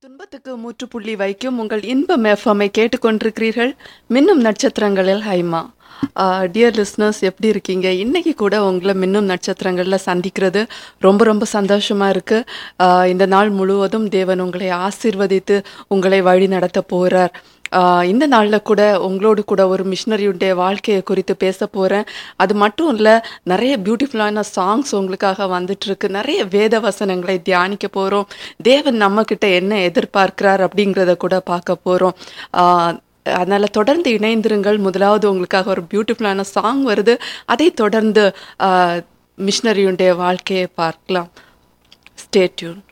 துன்பத்துக்கு முற்றுப்புள்ளி வைக்கும் உங்கள் இன்பம் எஃப்எம்ஐ கேட்டுக்கொண்டிருக்கிறீர்கள் மின்னும் நட்சத்திரங்களில் ஹைமா டியர் லிஸ்னர்ஸ் எப்படி இருக்கீங்க இன்னைக்கு கூட உங்களை மின்னும் நட்சத்திரங்களில் சந்திக்கிறது ரொம்ப ரொம்ப சந்தோஷமா இருக்கு ஆஹ் இந்த நாள் முழுவதும் தேவன் உங்களை ஆசீர்வதித்து உங்களை வழி நடத்த போறார் ஆஹ் இந்த நாளில் கூட உங்களோடு கூட ஒரு மிஷினரியுடைய வாழ்க்கையை குறித்து பேச போகிறேன் அது மட்டும் இல்லை நிறைய பியூட்டிஃபுல்லான சாங்ஸ் உங்களுக்காக வந்துட்டு இருக்கு நிறைய வேத வசனங்களை தியானிக்க போகிறோம் தேவன் நம்மக்கிட்ட என்ன எதிர்பார்க்கிறார் அப்படிங்கிறத கூட பார்க்க போகிறோம் அதனால் தொடர்ந்து இணைந்திருங்கள் முதலாவது உங்களுக்காக ஒரு பியூட்டிஃபுல்லான சாங் வருது அதை தொடர்ந்து மிஷினரியுடைய வாழ்க்கையை பார்க்கலாம் ஸ்டே டியூன்